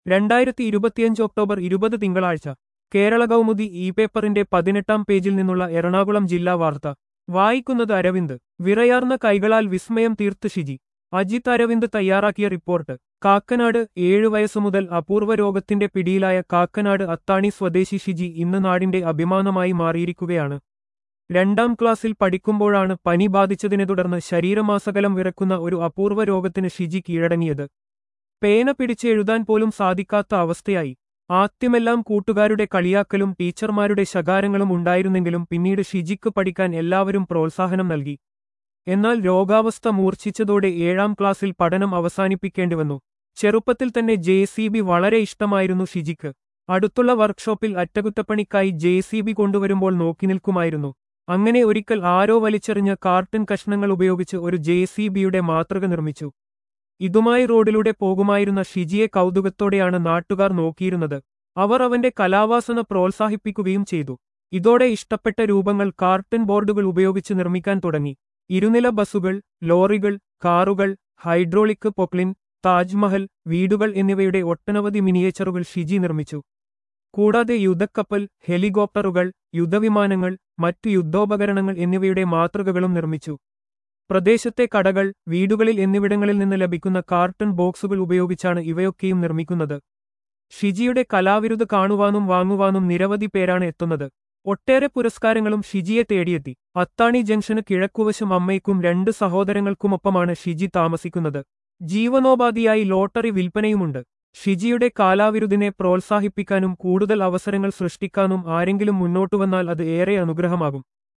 രണ്ടായിരത്തി ഇരുപത്തിയഞ്ച് ഒക്ടോബർ ഇരുപത് തിങ്കളാഴ്ച കേരള കൗമുദി ഇ പേപ്പറിന്റെ പതിനെട്ടാം പേജിൽ നിന്നുള്ള എറണാകുളം ജില്ലാ വാർത്ത വായിക്കുന്നത് അരവിന്ദ് വിറയാർന്ന കൈകളാൽ വിസ്മയം തീർത്ത് ഷിജി അജിത് അരവിന്ദ് തയ്യാറാക്കിയ റിപ്പോർട്ട് കാക്കനാട് ഏഴു വയസ്സു മുതൽ അപൂർവ രോഗത്തിന്റെ പിടിയിലായ കാക്കനാട് അത്താണി സ്വദേശി ഷിജി ഇന്ന് നാടിന്റെ അഭിമാനമായി മാറിയിരിക്കുകയാണ് രണ്ടാം ക്ലാസ്സിൽ പഠിക്കുമ്പോഴാണ് പനി ബാധിച്ചതിനെ തുടർന്ന് ശരീരമാസകലം വിറക്കുന്ന ഒരു അപൂർവ രോഗത്തിന് ഷിജി കീഴടങ്ങിയത് പേന പിടിച്ച് എഴുതാൻ പോലും സാധിക്കാത്ത അവസ്ഥയായി ആദ്യമെല്ലാം കൂട്ടുകാരുടെ കളിയാക്കലും ടീച്ചർമാരുടെ ശകാരങ്ങളും ഉണ്ടായിരുന്നെങ്കിലും പിന്നീട് ഷിജിക്ക് പഠിക്കാൻ എല്ലാവരും പ്രോത്സാഹനം നൽകി എന്നാൽ രോഗാവസ്ഥ മൂർച്ഛിച്ചതോടെ ഏഴാം ക്ലാസ്സിൽ പഠനം അവസാനിപ്പിക്കേണ്ടിവന്നു ചെറുപ്പത്തിൽ തന്നെ ജെ സി ബി വളരെ ഇഷ്ടമായിരുന്നു ഷിജിക്ക് അടുത്തുള്ള വർക്ക്ഷോപ്പിൽ അറ്റകുറ്റപ്പണിക്കായി ജെ സി ബി കൊണ്ടുവരുമ്പോൾ നോക്കി നിൽക്കുമായിരുന്നു അങ്ങനെ ഒരിക്കൽ ആരോ വലിച്ചെറിഞ്ഞ കാർട്ടൺ കഷ്ണങ്ങൾ ഉപയോഗിച്ച് ഒരു ജെ സി ബിയുടെ മാതൃക നിർമ്മിച്ചു ഇതുമായി റോഡിലൂടെ പോകുമായിരുന്ന ഷിജിയെ കൗതുകത്തോടെയാണ് നാട്ടുകാർ നോക്കിയിരുന്നത് അവർ അവന്റെ കലാവാസന പ്രോത്സാഹിപ്പിക്കുകയും ചെയ്തു ഇതോടെ ഇഷ്ടപ്പെട്ട രൂപങ്ങൾ കാർട്ടൺ ബോർഡുകൾ ഉപയോഗിച്ച് നിർമ്മിക്കാൻ തുടങ്ങി ഇരുനില ബസ്സുകൾ ലോറികൾ കാറുകൾ ഹൈഡ്രോളിക് പൊക്ലിൻ താജ്മഹൽ വീടുകൾ എന്നിവയുടെ ഒട്ടനവധി മിനിയേച്ചറുകൾ ഷിജി നിർമ്മിച്ചു കൂടാതെ യുദ്ധക്കപ്പൽ ഹെലികോപ്റ്ററുകൾ യുദ്ധവിമാനങ്ങൾ മറ്റു യുദ്ധോപകരണങ്ങൾ എന്നിവയുടെ മാതൃകകളും നിർമ്മിച്ചു പ്രദേശത്തെ കടകൾ വീടുകളിൽ എന്നിവിടങ്ങളിൽ നിന്ന് ലഭിക്കുന്ന കാർട്ടൺ ബോക്സുകൾ ഉപയോഗിച്ചാണ് ഇവയൊക്കെയും നിർമ്മിക്കുന്നത് ഷിജിയുടെ കലാവിരുത് കാണുവാനും വാങ്ങുവാനും നിരവധി പേരാണ് എത്തുന്നത് ഒട്ടേറെ പുരസ്കാരങ്ങളും ഷിജിയെ തേടിയെത്തി അത്താണി ജംഗ്ഷന് കിഴക്കുവശം അമ്മയ്ക്കും രണ്ട് സഹോദരങ്ങൾക്കുമൊപ്പമാണ് ഷിജി താമസിക്കുന്നത് ജീവനോപാധിയായി ലോട്ടറി വിൽപ്പനയുമുണ്ട് ഷിജിയുടെ കാലാവിരുതിനെ പ്രോത്സാഹിപ്പിക്കാനും കൂടുതൽ അവസരങ്ങൾ സൃഷ്ടിക്കാനും ആരെങ്കിലും മുന്നോട്ടുവന്നാൽ അത് ഏറെ അനുഗ്രഹമാകും